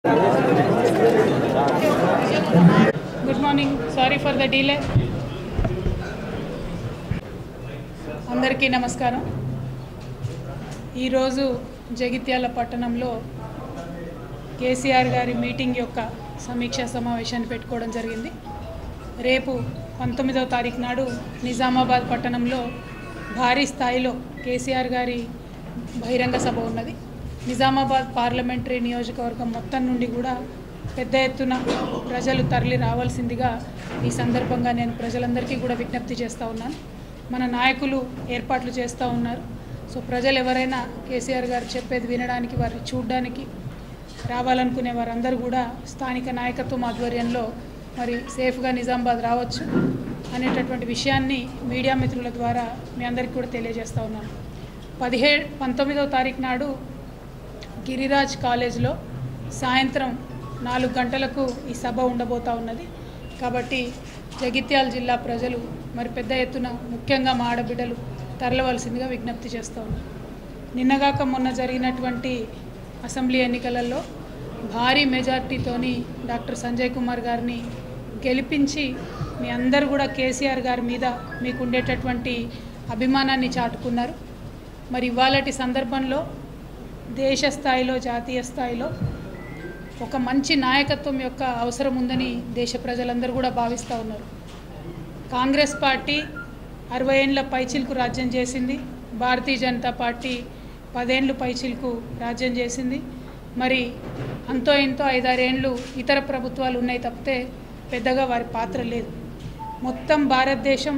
good morning sorry for the delay అందరికీ నమస్కారం ఈరోజు జగిత్యాల పట్టణంలో కేసీఆర్ గారి మీటింగ్ యొక్క సమీక్షా సమావేశాన్ని పెట్టుకోవడం జరిగింది రేపు పంతొమ్మిదవ తారీఖు నాడు నిజామాబాద్ పట్టణంలో భారీ స్థాయిలో కేసీఆర్ గారి బహిరంగ సభ ఉన్నది నిజామాబాద్ పార్లమెంటరీ నియోజకవర్గం మొత్తం నుండి కూడా పెద్ద ఎత్తున ప్రజలు తరలి రావాల్సిందిగా ఈ సందర్భంగా నేను ప్రజలందరికీ కూడా విజ్ఞప్తి చేస్తూ ఉన్నాను మన నాయకులు ఏర్పాట్లు చేస్తూ ఉన్నారు సో ప్రజలు ఎవరైనా కేసీఆర్ గారు చెప్పేది వినడానికి వారిని చూడడానికి రావాలనుకునే వారందరూ కూడా స్థానిక నాయకత్వం ఆధ్వర్యంలో మరి సేఫ్గా నిజామాబాద్ రావచ్చు అనేటటువంటి విషయాన్ని మీడియా మిత్రుల ద్వారా మీ అందరికీ కూడా తెలియజేస్తూ ఉన్నాను పదిహేడు పంతొమ్మిదవ తారీఖు నాడు గిరిరాజ్ కాలేజ్లో సాయంత్రం నాలుగు గంటలకు ఈ సభ ఉండబోతా ఉన్నది కాబట్టి జగిత్యాల జిల్లా ప్రజలు మరి పెద్ద ఎత్తున ముఖ్యంగా మా ఆడబిడ్డలు తరలవలసిందిగా విజ్ఞప్తి చేస్తూ ఉన్నారు నిన్నగాక మొన్న జరిగినటువంటి అసెంబ్లీ ఎన్నికలలో భారీ మెజార్టీతోని డాక్టర్ సంజయ్ కుమార్ గారిని గెలిపించి మీ అందరూ కూడా కేసీఆర్ గారి మీద మీకు ఉండేటటువంటి అభిమానాన్ని చాటుకున్నారు మరి ఇవాళటి సందర్భంలో దేశ స్థాయిలో జాతీయ స్థాయిలో ఒక మంచి నాయకత్వం యొక్క అవసరం ఉందని దేశ ప్రజలందరూ కూడా భావిస్తూ ఉన్నారు కాంగ్రెస్ పార్టీ అరవై ఏండ్ల పైచిల్కు రాజ్యం చేసింది భారతీయ జనతా పార్టీ పదేండ్లు పైచిల్కు రాజ్యం చేసింది మరి అంతో ఇంతో ఐదారేండ్లు ఇతర ప్రభుత్వాలు ఉన్నాయి తప్పితే పెద్దగా వారి పాత్ర లేదు మొత్తం భారతదేశం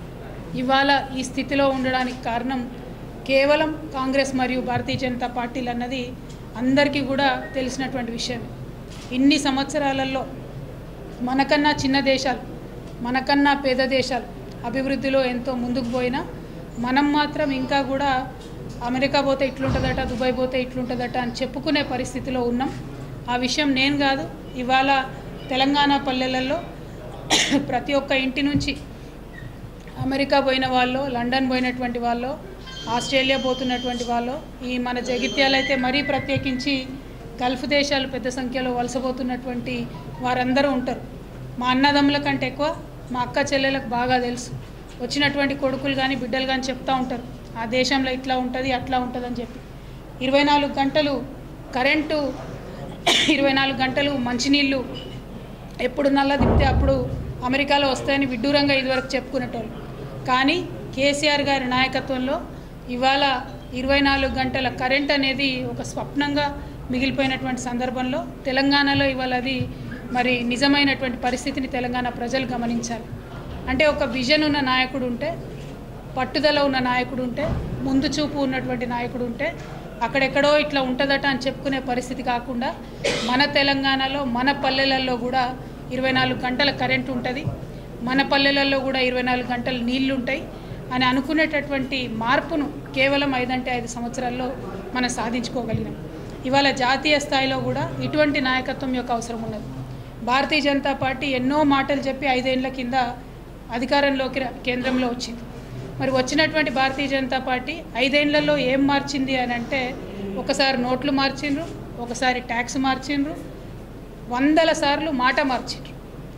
ఇవాళ ఈ స్థితిలో ఉండడానికి కారణం కేవలం కాంగ్రెస్ మరియు భారతీయ జనతా పార్టీలు అన్నది అందరికీ కూడా తెలిసినటువంటి విషయం ఇన్ని సంవత్సరాలలో మనకన్నా చిన్న దేశాలు మనకన్నా పేద దేశాలు అభివృద్ధిలో ఎంతో ముందుకు పోయినా మనం మాత్రం ఇంకా కూడా అమెరికా పోతే ఇట్లుంటుందట దుబాయ్ పోతే ఇట్లుంటుందట అని చెప్పుకునే పరిస్థితిలో ఉన్నాం ఆ విషయం నేను కాదు ఇవాళ తెలంగాణ పల్లెలలో ప్రతి ఒక్క ఇంటి నుంచి అమెరికా పోయిన వాళ్ళు లండన్ పోయినటువంటి వాళ్ళు ఆస్ట్రేలియా పోతున్నటువంటి వాళ్ళు ఈ మన జగిత్యాలు అయితే మరీ ప్రత్యేకించి గల్ఫ్ దేశాలు పెద్ద సంఖ్యలో వలసపోతున్నటువంటి వారందరూ ఉంటారు మా అన్నదమ్ముల కంటే ఎక్కువ మా అక్క చెల్లెలకు బాగా తెలుసు వచ్చినటువంటి కొడుకులు కానీ బిడ్డలు కానీ చెప్తూ ఉంటారు ఆ దేశంలో ఇట్లా ఉంటుంది అట్లా ఉంటుంది అని చెప్పి ఇరవై నాలుగు గంటలు కరెంటు ఇరవై నాలుగు గంటలు మంచినీళ్ళు ఎప్పుడు నల్ల తిప్పితే అప్పుడు అమెరికాలో వస్తాయని విడ్డూరంగా ఇదివరకు చెప్పుకునేటోళ్ళు కానీ కేసీఆర్ గారి నాయకత్వంలో ఇవాళ ఇరవై నాలుగు గంటల కరెంట్ అనేది ఒక స్వప్నంగా మిగిలిపోయినటువంటి సందర్భంలో తెలంగాణలో ఇవాళ అది మరి నిజమైనటువంటి పరిస్థితిని తెలంగాణ ప్రజలు గమనించాలి అంటే ఒక విజన్ ఉన్న నాయకుడు ఉంటే పట్టుదల ఉన్న నాయకుడు ఉంటే ముందు చూపు ఉన్నటువంటి నాయకుడు ఉంటే అక్కడెక్కడో ఇట్లా ఉంటుందట అని చెప్పుకునే పరిస్థితి కాకుండా మన తెలంగాణలో మన పల్లెలలో కూడా ఇరవై నాలుగు గంటల కరెంట్ ఉంటుంది మన పల్లెలలో కూడా ఇరవై నాలుగు గంటలు నీళ్లు ఉంటాయి అని అనుకునేటటువంటి మార్పును కేవలం ఐదంటే ఐదు సంవత్సరాల్లో మనం సాధించుకోగలిగినాం ఇవాళ జాతీయ స్థాయిలో కూడా ఇటువంటి నాయకత్వం యొక్క అవసరం ఉన్నది భారతీయ జనతా పార్టీ ఎన్నో మాటలు చెప్పి ఐదేళ్ల కింద అధికారంలోకి రా- కేంద్రంలో వచ్చింది మరి వచ్చినటువంటి భారతీయ జనతా పార్టీ ఐదేళ్లలో ఏం మార్చింది అని అంటే ఒకసారి నోట్లు మార్చిండ్రు ఒకసారి ట్యాక్స్ మార్చిండ్రు వందల సార్లు మాట మార్చిండ్రు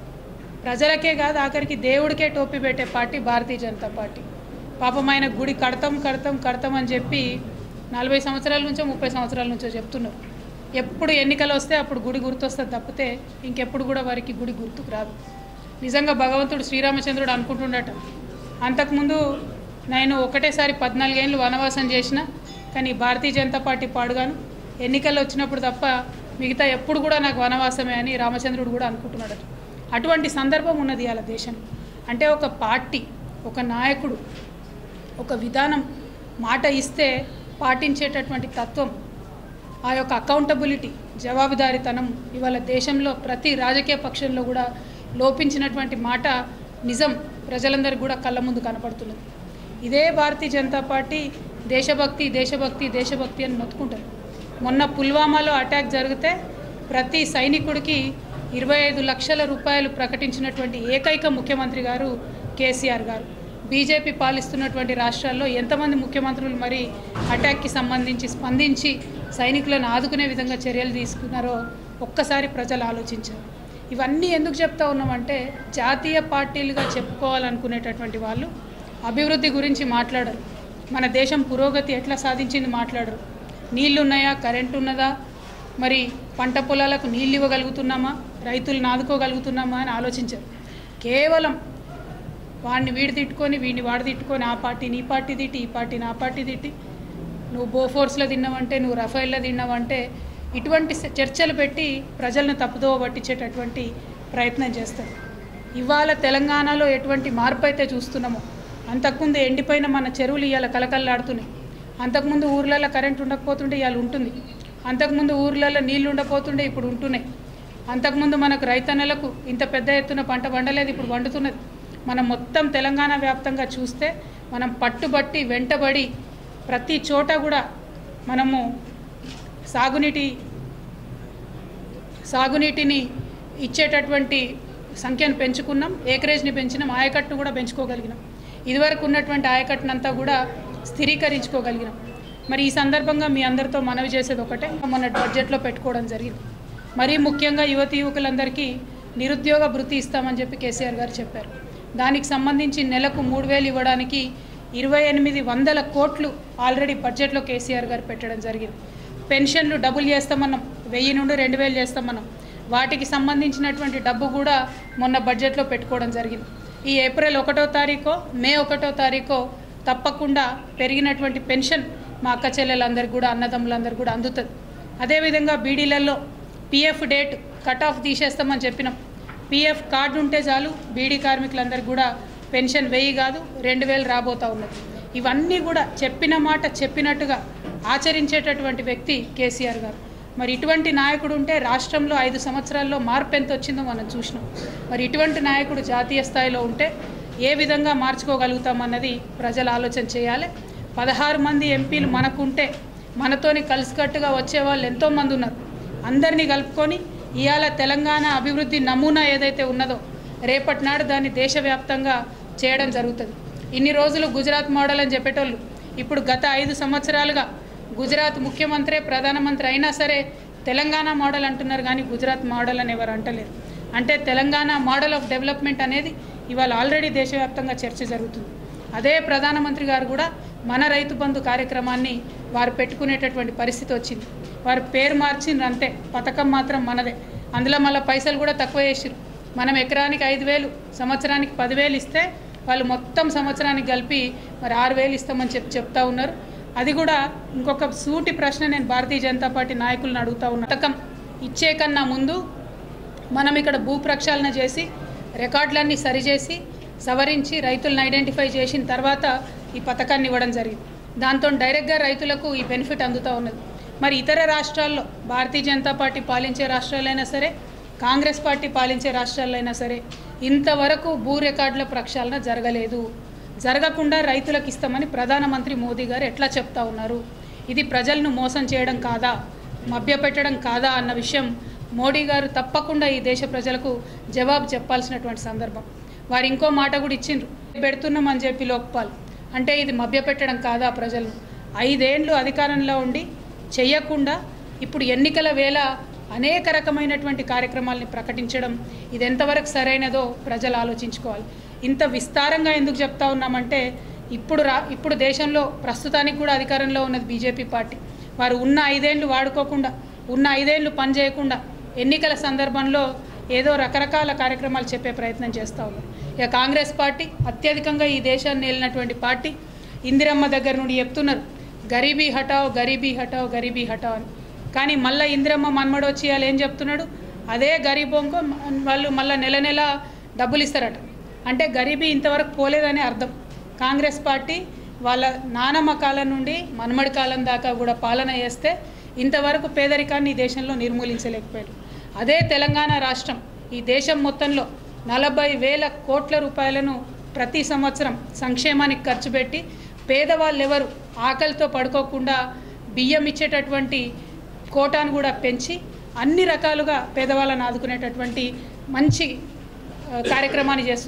ప్రజలకే కాదు ఆఖరికి దేవుడికే టోపీ పెట్టే పార్టీ భారతీయ జనతా పార్టీ పాపం ఆయన గుడి కడతాం కడతాం కడతాం అని చెప్పి నలభై సంవత్సరాల నుంచో ముప్పై సంవత్సరాల నుంచో చెప్తున్నారు ఎప్పుడు ఎన్నికలు వస్తే అప్పుడు గుడి గుర్తొస్తుంది తప్పితే ఇంకెప్పుడు కూడా వారికి గుడి గుర్తుకు రాదు నిజంగా భగవంతుడు శ్రీరామచంద్రుడు అనుకుంటుండట అంతకుముందు నేను ఒకటేసారి పద్నాలుగేళ్ళు వనవాసం చేసిన కానీ భారతీయ జనతా పార్టీ పాడుగాను ఎన్నికల్లో వచ్చినప్పుడు తప్ప మిగతా ఎప్పుడు కూడా నాకు వనవాసమే అని రామచంద్రుడు కూడా అనుకుంటున్నాడట అటువంటి సందర్భం ఉన్నది ఇవాళ దేశం అంటే ఒక పార్టీ ఒక నాయకుడు ఒక విధానం మాట ఇస్తే పాటించేటటువంటి తత్వం ఆ యొక్క అకౌంటబిలిటీ జవాబుదారీతనం ఇవాళ దేశంలో ప్రతి రాజకీయ పక్షంలో కూడా లోపించినటువంటి మాట నిజం ప్రజలందరికీ కూడా కళ్ళ ముందు కనపడుతున్నది ఇదే భారతీయ జనతా పార్టీ దేశభక్తి దేశభక్తి దేశభక్తి అని నొత్తుకుంటారు మొన్న పుల్వామాలో అటాక్ జరిగితే ప్రతి సైనికుడికి ఇరవై ఐదు లక్షల రూపాయలు ప్రకటించినటువంటి ఏకైక ముఖ్యమంత్రి గారు కేసీఆర్ గారు బీజేపీ పాలిస్తున్నటువంటి రాష్ట్రాల్లో ఎంతమంది ముఖ్యమంత్రులు మరి అటాక్కి సంబంధించి స్పందించి సైనికులను ఆదుకునే విధంగా చర్యలు తీసుకున్నారో ఒక్కసారి ప్రజలు ఆలోచించారు ఇవన్నీ ఎందుకు చెప్తా ఉన్నామంటే జాతీయ పార్టీలుగా చెప్పుకోవాలనుకునేటటువంటి వాళ్ళు అభివృద్ధి గురించి మాట్లాడరు మన దేశం పురోగతి ఎట్లా సాధించింది మాట్లాడరు నీళ్లు ఉన్నాయా కరెంట్ ఉన్నదా మరి పంట పొలాలకు నీళ్ళు ఇవ్వగలుగుతున్నామా రైతులను ఆదుకోగలుగుతున్నామా అని ఆలోచించారు కేవలం వాడిని వీడి తిట్టుకొని వీడిని వాడి తిట్టుకొని ఆ పార్టీని ఈ పార్టీ తిట్టి ఈ పార్టీని ఆ పార్టీ తిట్టి నువ్వు బోఫోర్స్లో తిన్నావంటే నువ్వు రఫైల్లో తిన్నావంటే ఇటువంటి స- చర్చలు పెట్టి ప్రజలను తప్పుదోవ పట్టించేటటువంటి ప్రయత్నం చేస్తారు ఇవాళ తెలంగాణలో ఎటువంటి మార్పు అయితే చూస్తున్నామో అంతకుముందు ఎండిపోయిన మన చెరువులు ఇవాళ కలకల్లాడుతున్నాయి అంతకుముందు ఊర్లలో కరెంట్ ఉండకపోతుంటే ఇవాళ ఉంటుంది అంతకుముందు ఊర్లలో నీళ్లు ఉండకపోతుండే ఇప్పుడు ఉంటున్నాయి అంతకుముందు మనకు రైతన్నలకు ఇంత పెద్ద ఎత్తున పంట పండలేదు ఇప్పుడు వండుతున్నది మనం మొత్తం తెలంగాణ వ్యాప్తంగా చూస్తే మనం పట్టుబట్టి వెంటబడి ప్రతి చోట కూడా మనము సాగునీటి సాగునీటిని ఇచ్చేటటువంటి సంఖ్యను పెంచుకున్నాం ఏకరేజ్ని పెంచినాం ఆయకట్టును కూడా పెంచుకోగలిగినాం ఇదివరకు ఉన్నటువంటి ఆయకట్టునంతా కూడా స్థిరీకరించుకోగలిగినాం మరి ఈ సందర్భంగా మీ అందరితో మనవి చేసేది ఒకటే మొన్న బడ్జెట్లో పెట్టుకోవడం జరిగింది మరీ ముఖ్యంగా యువతి యువకులందరికీ నిరుద్యోగ భృతి ఇస్తామని చెప్పి కేసీఆర్ గారు చెప్పారు దానికి సంబంధించి నెలకు మూడు వేలు ఇవ్వడానికి ఇరవై ఎనిమిది వందల కోట్లు ఆల్రెడీ బడ్జెట్లో కేసీఆర్ గారు పెట్టడం జరిగింది పెన్షన్లు డబుల్ చేస్తామన్నాం వెయ్యి నుండి రెండు వేలు చేస్తామన్నాం వాటికి సంబంధించినటువంటి డబ్బు కూడా మొన్న బడ్జెట్లో పెట్టుకోవడం జరిగింది ఈ ఏప్రిల్ ఒకటో తారీఖో మే ఒకటో తారీఖో తప్పకుండా పెరిగినటువంటి పెన్షన్ మా అక్క చెల్లెలందరికీ కూడా అన్నదమ్ములందరికీ కూడా అందుతుంది అదేవిధంగా బీడీలలో పిఎఫ్ డేట్ కట్ ఆఫ్ తీసేస్తామని చెప్పినాం పిఎఫ్ కార్డు ఉంటే చాలు బీడీ కార్మికులందరికీ కూడా పెన్షన్ వెయ్యి కాదు రెండు వేలు రాబోతా ఉన్నది ఇవన్నీ కూడా చెప్పిన మాట చెప్పినట్టుగా ఆచరించేటటువంటి వ్యక్తి కేసీఆర్ గారు మరి ఇటువంటి నాయకుడు ఉంటే రాష్ట్రంలో ఐదు సంవత్సరాల్లో మార్పు ఎంత వచ్చిందో మనం చూసినాం మరి ఇటువంటి నాయకుడు జాతీయ స్థాయిలో ఉంటే ఏ విధంగా మార్చుకోగలుగుతామన్నది ప్రజలు ఆలోచన చేయాలి పదహారు మంది ఎంపీలు మనకుంటే మనతోని కలిసికట్టుగా వచ్చే వాళ్ళు ఎంతోమంది ఉన్నారు అందరినీ కలుపుకొని ఇవాళ తెలంగాణ అభివృద్ధి నమూనా ఏదైతే ఉన్నదో రేపటి నాడు దాన్ని దేశవ్యాప్తంగా చేయడం జరుగుతుంది ఇన్ని రోజులు గుజరాత్ మోడల్ అని చెప్పేటోళ్ళు ఇప్పుడు గత ఐదు సంవత్సరాలుగా గుజరాత్ ముఖ్యమంత్రి ప్రధానమంత్రి అయినా సరే తెలంగాణ మోడల్ అంటున్నారు కానీ గుజరాత్ మోడల్ అని ఎవరు అంటలేరు అంటే తెలంగాణ మోడల్ ఆఫ్ డెవలప్మెంట్ అనేది ఇవాళ ఆల్రెడీ దేశవ్యాప్తంగా చర్చ జరుగుతుంది అదే ప్రధానమంత్రి గారు కూడా మన రైతు బంధు కార్యక్రమాన్ని వారు పెట్టుకునేటటువంటి పరిస్థితి వచ్చింది వారు పేరు మార్చిండ్రు అంతే పథకం మాత్రం మనదే అందులో మళ్ళీ పైసలు కూడా తక్కువ వేసిరు మనం ఎకరానికి ఐదు వేలు సంవత్సరానికి పదివేలు ఇస్తే వాళ్ళు మొత్తం సంవత్సరానికి కలిపి మరి ఆరు వేలు ఇస్తామని చెప్పి చెప్తా ఉన్నారు అది కూడా ఇంకొక సూటి ప్రశ్న నేను భారతీయ జనతా పార్టీ నాయకులను అడుగుతా ఉన్నా పథకం ఇచ్చే కన్నా ముందు మనం ఇక్కడ భూ ప్రక్షాళన చేసి రికార్డులన్నీ సరిచేసి సవరించి రైతులను ఐడెంటిఫై చేసిన తర్వాత ఈ పథకాన్ని ఇవ్వడం జరిగింది దాంతో డైరెక్ట్గా రైతులకు ఈ బెనిఫిట్ అందుతూ ఉన్నది మరి ఇతర రాష్ట్రాల్లో భారతీయ జనతా పార్టీ పాలించే రాష్ట్రాలైనా సరే కాంగ్రెస్ పార్టీ పాలించే రాష్ట్రాలైనా సరే ఇంతవరకు భూ రికార్డుల ప్రక్షాళన జరగలేదు జరగకుండా రైతులకు ఇస్తామని ప్రధానమంత్రి మోదీ గారు ఎట్లా చెప్తా ఉన్నారు ఇది ప్రజలను మోసం చేయడం కాదా మభ్యపెట్టడం కాదా అన్న విషయం మోడీ గారు తప్పకుండా ఈ దేశ ప్రజలకు జవాబు చెప్పాల్సినటువంటి సందర్భం వారు ఇంకో మాట కూడా ఇచ్చిండ్రు పెడుతున్నామని చెప్పి లోక్పాల్ అంటే ఇది మభ్యపెట్టడం కాదా ప్రజలను ఐదేండ్లు అధికారంలో ఉండి చెయ్యకుండా ఇప్పుడు ఎన్నికల వేళ అనేక రకమైనటువంటి కార్యక్రమాల్ని ప్రకటించడం ఇది ఎంతవరకు సరైనదో ప్రజలు ఆలోచించుకోవాలి ఇంత విస్తారంగా ఎందుకు చెప్తా ఉన్నామంటే ఇప్పుడు రా ఇప్పుడు దేశంలో ప్రస్తుతానికి కూడా అధికారంలో ఉన్నది బీజేపీ పార్టీ వారు ఉన్న ఐదేళ్లు వాడుకోకుండా ఉన్న ఐదేళ్లు పని చేయకుండా ఎన్నికల సందర్భంలో ఏదో రకరకాల కార్యక్రమాలు చెప్పే ప్రయత్నం చేస్తూ ఉన్నారు ఇక కాంగ్రెస్ పార్టీ అత్యధికంగా ఈ దేశాన్ని వెళ్ళినటువంటి పార్టీ ఇందిరమ్మ దగ్గర నుండి చెప్తున్నారు గరీబీ హటావ్ గరీబీ హటావ్ గరీబీ హటావ్ అని కానీ మళ్ళీ ఇందిరమ్మ మన్మడు వచ్చి వాళ్ళు ఏం చెప్తున్నాడు అదే గరీబోంకో వాళ్ళు మళ్ళీ నెల నెల డబ్బులు ఇస్తారట అంటే గరీబీ ఇంతవరకు పోలేదని అర్థం కాంగ్రెస్ పార్టీ వాళ్ళ నానమ్మ కాలం నుండి మన్మడి కాలం దాకా కూడా పాలన చేస్తే ఇంతవరకు పేదరికాన్ని ఈ దేశంలో నిర్మూలించలేకపోయారు అదే తెలంగాణ రాష్ట్రం ఈ దేశం మొత్తంలో నలభై వేల కోట్ల రూపాయలను ప్రతి సంవత్సరం సంక్షేమానికి ఖర్చు పెట్టి పేదవాళ్ళు ఎవరు ఆకలితో పడుకోకుండా బియ్యం ఇచ్చేటటువంటి కోటాను కూడా పెంచి అన్ని రకాలుగా పేదవాళ్ళని ఆదుకునేటటువంటి మంచి ఆ, కార్యక్రమాన్ని చేస్తుంది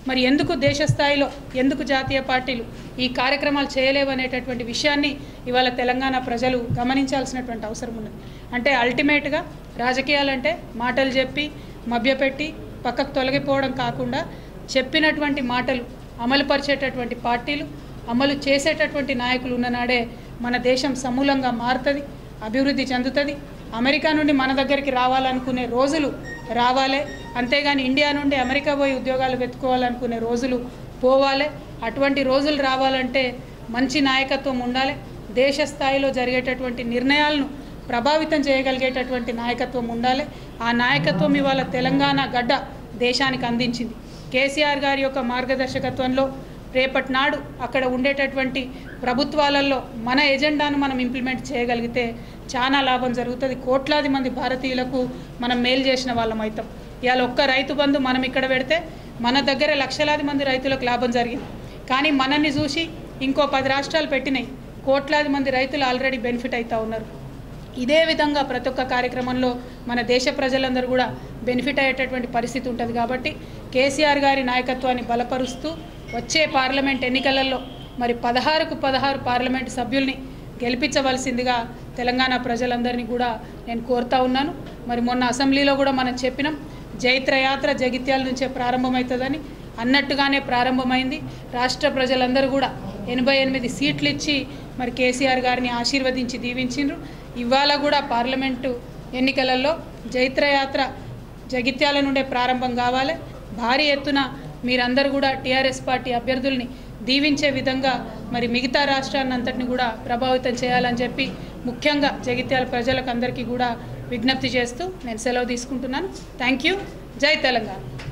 మరి ఎందుకు దేశ స్థాయిలో ఎందుకు జాతీయ పార్టీలు ఈ కార్యక్రమాలు చేయలేవనేటటువంటి విషయాన్ని ఇవాళ తెలంగాణ ప్రజలు గమనించాల్సినటువంటి అవసరం ఉన్నది అంటే అల్టిమేట్గా రాజకీయాలంటే మాటలు చెప్పి మభ్యపెట్టి పక్కకు తొలగిపోవడం కాకుండా చెప్పినటువంటి మాటలు అమలుపరిచేటటువంటి పార్టీలు అమలు చేసేటటువంటి నాయకులు ఉన్ననాడే మన దేశం సమూలంగా మారుతుంది అభివృద్ధి చెందుతుంది అమెరికా నుండి మన దగ్గరికి రావాలనుకునే రోజులు రావాలి అంతేగాని ఇండియా నుండి అమెరికా పోయి ఉద్యోగాలు వెతుక్కోవాలనుకునే రోజులు పోవాలి అటువంటి రోజులు రావాలంటే మంచి నాయకత్వం ఉండాలి దేశ స్థాయిలో జరిగేటటువంటి నిర్ణయాలను ప్రభావితం చేయగలిగేటటువంటి నాయకత్వం ఉండాలి ఆ నాయకత్వం ఇవాళ తెలంగాణ గడ్డ దేశానికి అందించింది కేసీఆర్ గారి యొక్క మార్గదర్శకత్వంలో రేపటి నాడు అక్కడ ఉండేటటువంటి ప్రభుత్వాలలో మన ఎజెండాను మనం ఇంప్లిమెంట్ చేయగలిగితే చాలా లాభం జరుగుతుంది కోట్లాది మంది భారతీయులకు మనం మేలు చేసిన వాళ్ళం అవుతాం ఇవాళ ఒక్క రైతు బంధు మనం ఇక్కడ పెడితే మన దగ్గర లక్షలాది మంది రైతులకు లాభం జరిగింది కానీ మనల్ని చూసి ఇంకో పది రాష్ట్రాలు పెట్టినాయి కోట్లాది మంది రైతులు ఆల్రెడీ బెనిఫిట్ అవుతూ ఉన్నారు ఇదే విధంగా ప్రతి ఒక్క కార్యక్రమంలో మన దేశ ప్రజలందరూ కూడా బెనిఫిట్ అయ్యేటటువంటి పరిస్థితి ఉంటుంది కాబట్టి కేసీఆర్ గారి నాయకత్వాన్ని బలపరుస్తూ వచ్చే పార్లమెంట్ ఎన్నికలలో మరి పదహారుకు పదహారు పార్లమెంట్ సభ్యుల్ని గెలిపించవలసిందిగా తెలంగాణ ప్రజలందరినీ కూడా నేను కోరుతా ఉన్నాను మరి మొన్న అసెంబ్లీలో కూడా మనం చెప్పినాం జైత్రయాత్ర జగిత్యాల నుంచే ప్రారంభమవుతుందని అన్నట్టుగానే ప్రారంభమైంది రాష్ట్ర ప్రజలందరూ కూడా ఎనభై ఎనిమిది సీట్లు ఇచ్చి మరి కేసీఆర్ గారిని ఆశీర్వదించి దీవించిండ్రు ఇవాళ కూడా పార్లమెంటు ఎన్నికలలో జైత్రయాత్ర జగిత్యాల నుండే ప్రారంభం కావాలి భారీ ఎత్తున మీరందరూ కూడా టీఆర్ఎస్ పార్టీ అభ్యర్థుల్ని దీవించే విధంగా మరి మిగతా రాష్ట్రాన్ని అంతటిని కూడా ప్రభావితం చేయాలని చెప్పి ముఖ్యంగా జగిత్యాల ప్రజలకు అందరికీ కూడా విజ్ఞప్తి చేస్తూ నేను సెలవు తీసుకుంటున్నాను థ్యాంక్ యూ జై తెలంగాణ